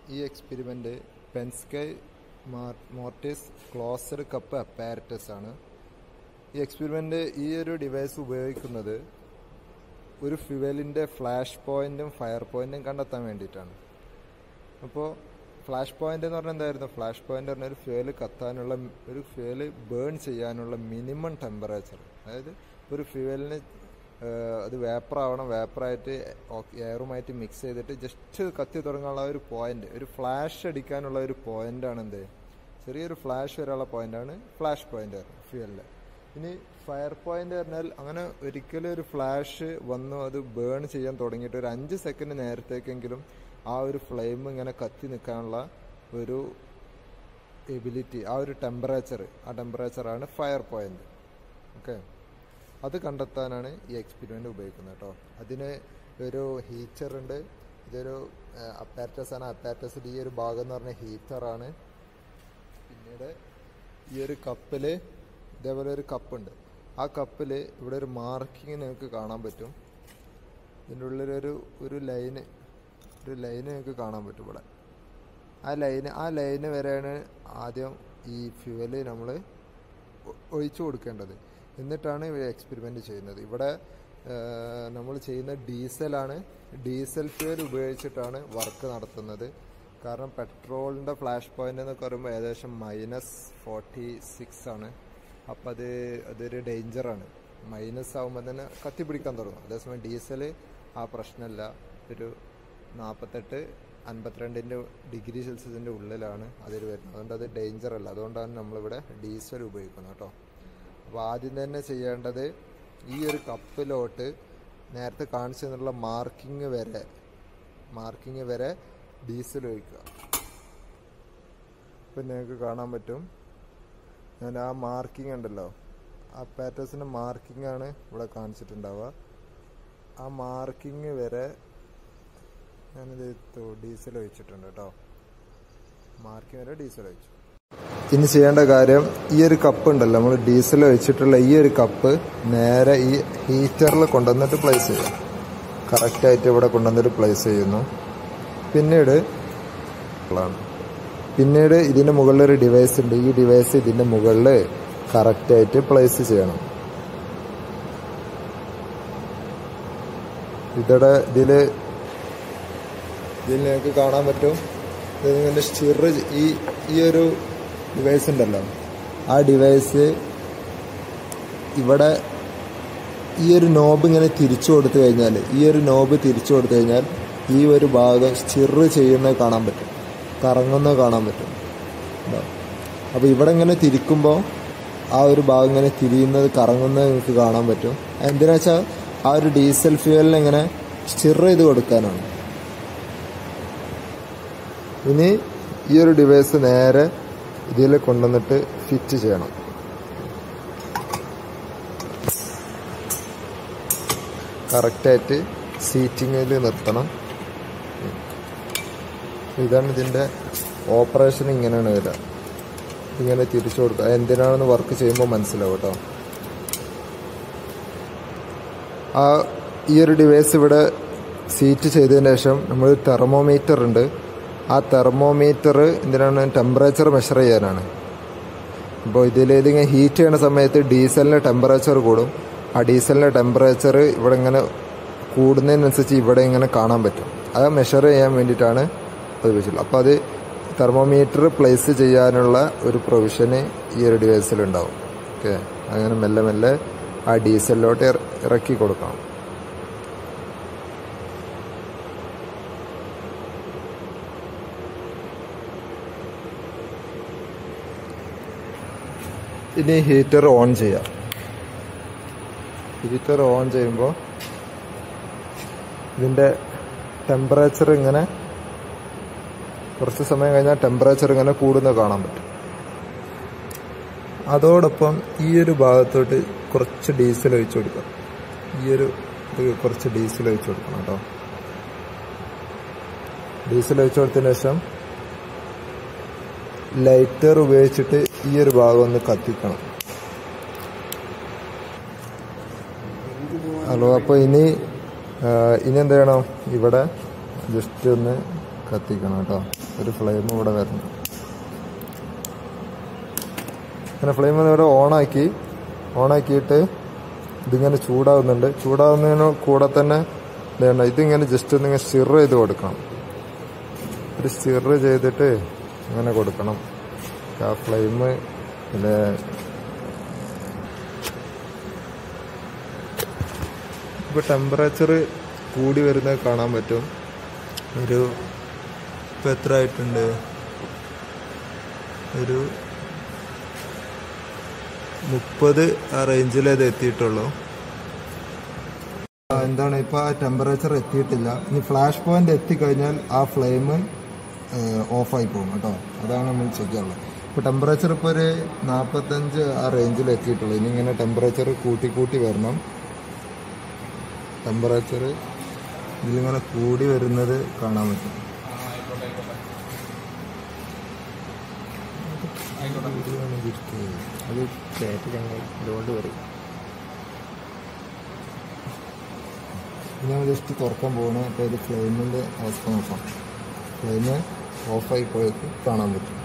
ഈ experiment Pensky Martens closed cup apparatus ആണ് ഈ എക്സ്പെരിമെൻ്റ് ഈ ഒരു ഡിവൈസ് ഉപയോഗിക്കുന്നത് ഒരു ഫ്യുവലിൻ്റെ ഫ്ലാഷ് പോയിന്റും ഫയർ പോയിന്റും കണ്ടെത്താൻ വേണ്ടിയിട്ടാണ് അപ്പോൾ ഫ്ലാഷ് പോയിന്റ് എന്ന് പറഞ്ഞാൽ എന്തായിരുന്നു ഫ്ലാഷ് പോയിന്റ് പറഞ്ഞാൽ ഒരു ഫ്യൂവൽ കത്താനുള്ള ഒരു ഫ്യൂവൽ ബേൺ ചെയ്യാനുള്ള മിനിമം ടെമ്പറേച്ചർ അതായത് ഒരു ഫ്യൂവലിന് അത് വേപ്പറാവണം വേപ്പറായിട്ട് എയറുമായിട്ട് മിക്സ് ചെയ്തിട്ട് ജസ്റ്റ് കത്തി തുടങ്ങാനുള്ള ഒരു പോയിന്റ് ഒരു ഫ്ലാഷ് അടിക്കാനുള്ള ഒരു പോയിന്റാണ് എന്ത് ചെറിയൊരു ഫ്ലാഷ് വരാനുള്ള പോയിന്റാണ് ഫ്ലാഷ് പോയിന്റ് ഫ്യൂവലിൽ ഇനി ഫയർ പോയിന്റ് പറഞ്ഞാൽ അങ്ങനെ ഒരിക്കലും ഒരു ഫ്ലാഷ് വന്നു അത് ബേൺ ചെയ്യാൻ തുടങ്ങിയിട്ട് ഒരു അഞ്ച് സെക്കൻഡ് നേരത്തേക്കെങ്കിലും ആ ഒരു ഫ്ലെയിം ഇങ്ങനെ കത്തി നിൽക്കാനുള്ള ഒരു എബിലിറ്റി ആ ഒരു ടെമ്പറേച്ചർ ആ ടെമ്പറേച്ചറാണ് ഫയർ പോയിന്റ് ഓക്കെ അത് കണ്ടെത്താനാണ് ഈ എക്സ്പെരിമെൻ്റ് ഉപയോഗിക്കുന്നത് കേട്ടോ അതിന് ഒരു ഹീറ്റർ ഉണ്ട് ഇതൊരു അപ്പാരറ്റസ് ആണ് അപ്പാരറ്റസിൻ്റെ ഈ ഒരു ഭാഗം എന്ന് പറഞ്ഞാൽ ഹീറ്ററാണ് പിന്നീട് ഈ ഒരു കപ്പിൽ ഇതേപോലെ ഒരു കപ്പുണ്ട് ആ കപ്പിൽ ഇവിടെ ഒരു മാർക്കിങ് നിങ്ങൾക്ക് കാണാൻ പറ്റും ഇതിൻ്റെ ഉള്ളിലൊരു ഒരു ലൈന് ഒരു ലൈന് നിങ്ങൾക്ക് കാണാൻ പറ്റും ഇവിടെ ആ ലൈന് ആ ലൈന് വരെയാണ് ആദ്യം ഈ ഫ്യൂവല് നമ്മൾ ഒഴിച്ചു കൊടുക്കേണ്ടത് എന്നിട്ടാണ് ഇവ എക്സ്പെരിമെൻ്റ് ചെയ്യുന്നത് ഇവിടെ നമ്മൾ ചെയ്യുന്ന ഡീസലാണ് ഡീസൽ ഫ്യൂവൽ ഉപയോഗിച്ചിട്ടാണ് വർക്ക് നടത്തുന്നത് കാരണം പെട്രോളിൻ്റെ ഫ്ലാഷ് പോയിന്റ് എന്നൊക്കെ പറയുമ്പോൾ ഏകദേശം മൈനസ് ഫോർട്ടി സിക്സ് ആണ് അപ്പം അത് അതൊരു ഡേഞ്ചറാണ് മൈനസ് ആകുമ്പോൾ തന്നെ കത്തിപ്പിടിക്കാൻ തുടങ്ങും അതേസമയം ഡീസൽ ആ പ്രശ്നമല്ല ഒരു നാൽപ്പത്തെട്ട് അൻപത്തിരണ്ടിൻ്റെ ഡിഗ്രി സെൽഷ്യസിൻ്റെ ഉള്ളിലാണ് അതിൽ വരുന്നത് അതുകൊണ്ട് അത് ഡേഞ്ചർ അല്ല അതുകൊണ്ടാണ് നമ്മളിവിടെ ഡീസൽ ഉപയോഗിക്കുന്നത് കേട്ടോ അപ്പോൾ ആദ്യം തന്നെ ചെയ്യേണ്ടത് ഈ ഒരു കപ്പിലോട്ട് നേരത്തെ കാണിച്ചു തന്നുള്ള മാർക്കിങ് വരെ മാർക്കിങ് വരെ ഡീസൽ ഒഴിക്കുക ഇപ്പം നിങ്ങൾക്ക് കാണാൻ പറ്റും ഞാൻ ആ മാർക്കിംഗ് ഉണ്ടല്ലോ ആ പാറ്റേഴ്സിൻ്റെ മാർക്കിംഗ് ആണ് ഇവിടെ കാണിച്ചിട്ടുണ്ടാവുക ആ മാർക്കിംഗ് വരെ ഞാനിത് ഡീസൽ ഒഴിച്ചിട്ടുണ്ട് കേട്ടോ മാർക്കിംഗ് വരെ ഡീസൽ ഒഴിച്ചു ഇനി ചെയ്യേണ്ട കാര്യം ഈ ഒരു കപ്പ് ഉണ്ടല്ലോ നമ്മൾ ഡീസൽ ഒഴിച്ചിട്ടുള്ള ഈ ഒരു കപ്പ് നേരെ ഈ ഹീറ്ററിൽ കൊണ്ടുവന്നിട്ട് പ്ലേസ് ചെയ്യും കറക്റ്റായിട്ട് ഇവിടെ കൊണ്ടുവന്നിട്ട് പ്ലേസ് ചെയ്യുന്നു പിന്നീട് പിന്നീട് ഇതിന്റെ മുകളിൽ ഒരു ഡിവൈസ് ഉണ്ട് ഈ ഡിവൈസ് ഇതിന്റെ മുകളിൽ കറക്റ്റായിട്ട് പ്ലേസ് ചെയ്യണം ഇവിടെ ഇതില് ഇതിൽ നിങ്ങൾക്ക് കാണാൻ പറ്റും ഇതിങ്ങനെ സ്റ്റിറ് ഈ ഈ ഒരു ഡിവൈസ് ഉണ്ടല്ലോ ആ ഡിവൈസ് ഇവിടെ ഈ ഒരു നോബ് ഇങ്ങനെ തിരിച്ചു കൊടുത്തു കഴിഞ്ഞാൽ ഈ ഒരു നോബ് തിരിച്ചു കൊടുത്തു കഴിഞ്ഞാൽ ഈ ഒരു ഭാഗം സ്റ്റിറ് ചെയ്യുന്നത് കാണാൻ പറ്റും കറങ്ങുന്നത് കാണാൻ പറ്റും അപ്പോൾ ഇവിടെ ഇങ്ങനെ തിരിക്കുമ്പോൾ ആ ഒരു ഭാഗം ഇങ്ങനെ തിരിയുന്നത് കറങ്ങുന്നത് നിങ്ങൾക്ക് കാണാൻ പറ്റും എന്തിനാ വെച്ചാൽ ആ ഒരു ഡീസൽ ഫ്യൂവലിനെ ഇങ്ങനെ സ്റ്റിർ ചെയ്ത് കൊടുക്കാനാണ് ഇനി ഈ ഒരു ഡിവൈസ് നേരെ ഇതിൽ കൊണ്ടുവന്നിട്ട് ഫിറ്റ് ചെയ്യണം കറക്റ്റായിട്ട് സീറ്റിങ്ങിൽ നിർത്തണം ഇതാണ് ഇതിൻ്റെ ഓപ്പറേഷൻ ഇങ്ങനെയാണ് വരിക ഇങ്ങനെ തിരിച്ചു കൊടുക്കുക എന്തിനാണെന്ന് വർക്ക് ചെയ്യുമ്പോൾ മനസ്സിലാവും കേട്ടോ ആ ഈ ഒരു ഡിവൈസ് ഇവിടെ സീറ്റ് ചെയ്തതിന് ശേഷം നമ്മൾ തെർമോമീറ്റർ ഉണ്ട് ആ തെർമോമീറ്റർ എന്തിനാണ് ടെമ്പറേച്ചർ മെഷർ ചെയ്യാനാണ് അപ്പോൾ ഇതിൽ ഇതിങ്ങനെ ഹീറ്റ് ചെയ്യുന്ന സമയത്ത് ഡീസലിൻ്റെ ടെമ്പറേച്ചർ കൂടും ആ ഡീസലിൻ്റെ ടെമ്പറേച്ചർ ഇവിടെ ഇങ്ങനെ കൂടുന്നതിനനുസരിച്ച് ഇവിടെ ഇങ്ങനെ കാണാൻ പറ്റും അത് മെഷർ ചെയ്യാൻ വേണ്ടിയിട്ടാണ് അത് വെച്ചിട്ടുള്ളത് അപ്പോൾ അത് തെർമോമീറ്റർ പ്ലേസ് ചെയ്യാനുള്ള ഒരു പ്രൊവിഷന് ഈ ഒരു ഡിവൈസിലുണ്ടാവും ഓക്കെ അങ്ങനെ മെല്ലെ മെല്ലെ ആ ഡീസലിലോട്ട് ഇറക്കി കൊടുക്കണം ഇനി ഹീറ്റർ ഓൺ ചെയ്യാം ഹീറ്റർ ഓൺ ചെയ്യുമ്പോൾ ഇതിൻ്റെ ടെമ്പറേച്ചർ ഇങ്ങനെ കുറച്ച് സമയം കഴിഞ്ഞാൽ ടെമ്പറേച്ചർ ഇങ്ങനെ കൂടുന്നത് കാണാൻ പറ്റും അതോടൊപ്പം ഈ ഒരു ഭാഗത്തോട്ട് കുറച്ച് ഡീസൽ ഒഴിച്ചു കൊടുക്കാം ഈ ഒരു ഇത് കുറച്ച് ഡീസൽ ഒഴിച്ചു കൊടുക്കണം കേട്ടോ ഡീസൽ ഒഴിച്ചു കൊടുത്തതിന് ശേഷം ലൈറ്റർ ഉപയോഗിച്ചിട്ട് ഈ ഒരു ഭാഗം ഒന്ന് കത്തിക്കണം ഹലോ അപ്പോൾ ഇനി ആ, ഇനി എന്ത് ചെയ്യണം ഇവിടെ ജസ്റ്റ് ഒന്ന് കത്തിക്കണം കേട്ടോ ഒരു ഫ്ലെയിം ഇവിടെ വരണം അങ്ങനെ ഫ്ലെയിം ഇവിടെ ഓണാക്കി ഓണാക്കിയിട്ട് ഇതിങ്ങനെ ചൂടാവുന്നുണ്ട് ചൂടാവുന്നതിന് കൂടെ തന്നെ വേണ്ട ഇതിങ്ങനെ ജസ്റ്റ് ഒന്ന് ഇങ്ങനെ സ്റ്റിർ ചെയ്ത് കൊടുക്കണം ഒരു സ്റ്റിർ ചെയ്തിട്ട് ഇങ്ങനെ കൊടുക്കണം ആ ഫ്ലെയിം പിന്നെ ഇപ്പോൾ ടെമ്പറേച്ചർ കൂടി വരുന്നത് കാണാൻ പറ്റും ഒരു ഇപ്പം എത്ര ആയിട്ടുണ്ട് ഒരു മുപ്പത് ആ റേഞ്ചിലേ ഇത് എത്തിയിട്ടുള്ളൂ ആ, എന്താണ് ഇപ്പൊ ആ ടെമ്പറേച്ചർ എത്തിയിട്ടില്ല ഇനി ഫ്ലാഷ് പോയിന്റ് എത്തിക്കഴിഞ്ഞാൽ ആ ഫ്ലെയിം ഓഫായി പോകും കേട്ടോ അതാണ് നമ്മൾ ചെക്ക് ചെയ്യാനുള്ളത് ഇപ്പൊ ടെമ്പറേച്ചർ ഇപ്പോൾ ഒരു നാൽപ്പത്തഞ്ച് ആ റേഞ്ചിൽ എത്തിയിട്ടുള്ളൂ ഇനി ഇങ്ങനെ ടെമ്പറേച്ചർ കൂട്ടി കൂട്ടി വരണം ടെമ്പറേച്ചർ ഇതിലിങ്ങനെ കൂടി വരുന്നത് കാണാൻ പറ്റും അത് കയറ്റി ഞങ്ങൾ ഇതുകൊണ്ട് വരും ഞാൻ ജസ്റ്റ് തുറക്കാൻ പോകണം അപ്പോൾ ഇത് ഫ്ലെയിമിൻ്റെ അവസ്ഥ നോക്കാം ഫ്ലെയിം ഓഫായി പോയത് കാണാൻ പറ്റും